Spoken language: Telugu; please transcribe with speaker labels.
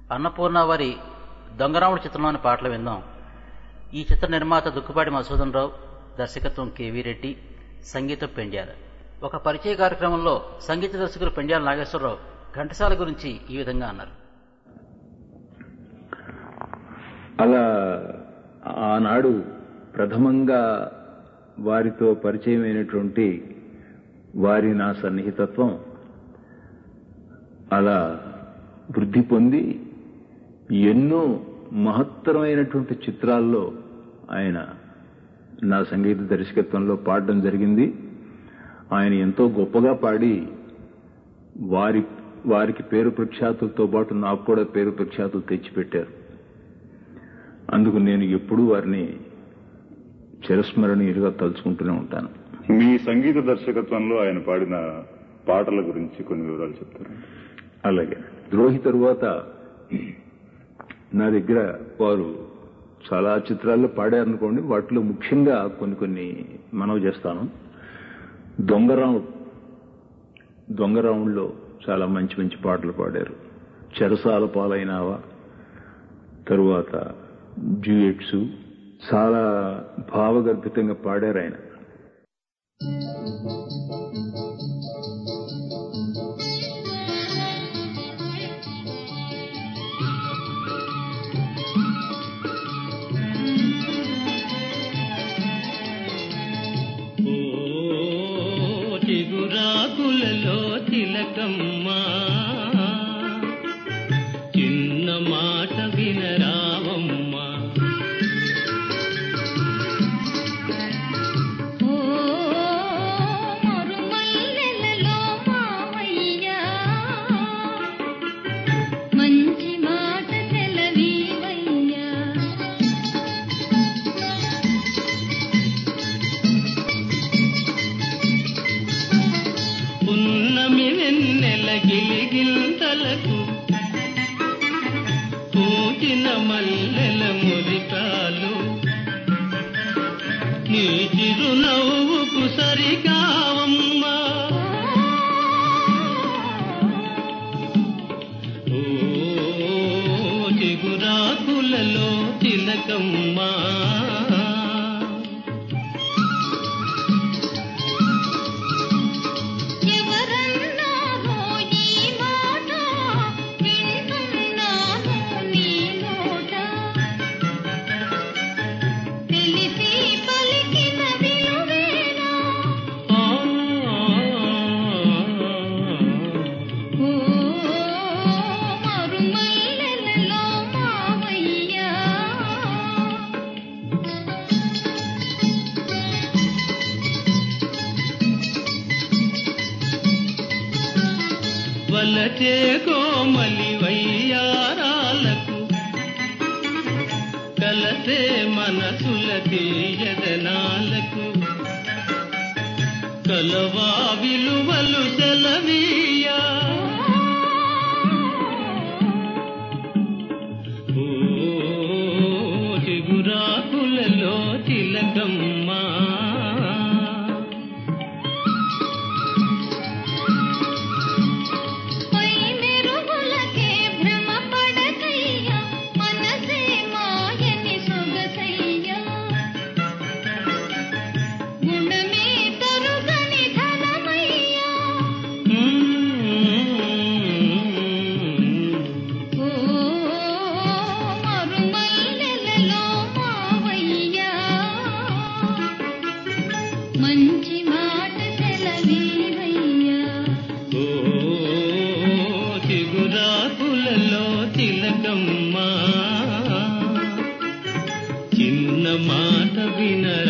Speaker 1: అన్నపూర్ణ వారి దొంగరాముడు చిత్రంలోని పాటలు విందాం ఈ చిత్ర నిర్మాత దుక్కుపాటి మధుసూదన్ రావు దర్శకత్వం కెవి రెడ్డి సంగీతం పెండ్యాల ఒక పరిచయ కార్యక్రమంలో సంగీత దర్శకులు పెండ్యాల నాగేశ్వరరావు ఘంటసాల గురించి ఈ విధంగా అన్నారు
Speaker 2: అలా ఆనాడు ప్రథమంగా వారితో పరిచయమైనటువంటి వారి నా సన్నిహితత్వం అలా వృద్ధి పొంది ఎన్నో మహత్తరమైనటువంటి చిత్రాల్లో ఆయన నా సంగీత దర్శకత్వంలో పాడడం జరిగింది ఆయన ఎంతో గొప్పగా పాడి వారి వారికి పేరు ప్రఖ్యాతులతో పాటు నాకు కూడా పేరు ప్రఖ్యాతులు తెచ్చిపెట్టారు అందుకు నేను ఎప్పుడూ వారిని చిరస్మరణీయులుగా తలుచుకుంటూనే ఉంటాను
Speaker 3: మీ సంగీత దర్శకత్వంలో ఆయన పాడిన పాటల గురించి కొన్ని వివరాలు చెప్తారు
Speaker 2: అలాగే ద్రోహి తరువాత నా దగ్గర వారు చాలా చిత్రాల్లో పాడారనుకోండి వాటిలో ముఖ్యంగా కొన్ని కొన్ని మనవి చేస్తాను దొంగరాముడు దొంగరాముడిలో చాలా మంచి మంచి పాటలు పాడారు చెరసాల పాలైనావా తరువాత డ్యూయెట్స్ చాలా భావగర్భితంగా పాడారు ఆయన
Speaker 4: ఓ చిగురాకులలో తిలకమ్మా చిన్న మాట వినరావమ్మా
Speaker 5: ఓ మరుమల్లెలలో మావయ్యా మంచి మాట సెలవీవయ్యా
Speaker 4: పున్నమి వెన్నెల గిలిగిల్తలకు పూచిన మల్లెల మురికాలు నీ చిరునవ్వుకు సరికావమ్మా ఓ చిగురాకులలో తిలకమ్మా
Speaker 5: ఎవరన్నారో ఈ మాట వింటున్నాను నీ నోట తెలిసి పలికిన విలువేనా
Speaker 4: ఆ
Speaker 5: ఓ మరుమల్లెలలో మావయ్యా
Speaker 4: వలచే కోమలి వయ్యారాలకు కలసే మనసుల తీయదనాలకు కలవా విలువలు సెలవీయా ఓ చిగురాకులలో తిలకమ్మా
Speaker 5: పై మెరుగులకే భ్రమ పడకయ్యా మనసే మాయని సొగసయ్యా గుణమే తరుగని ధనమయ్యా ఓ మరుమల్లెలలో మావయ్యా మంచి మాట సెలవీవయ్యా
Speaker 4: ఓ చిగురాకులలో తిలకమ్మా చిన్న మాట వినరా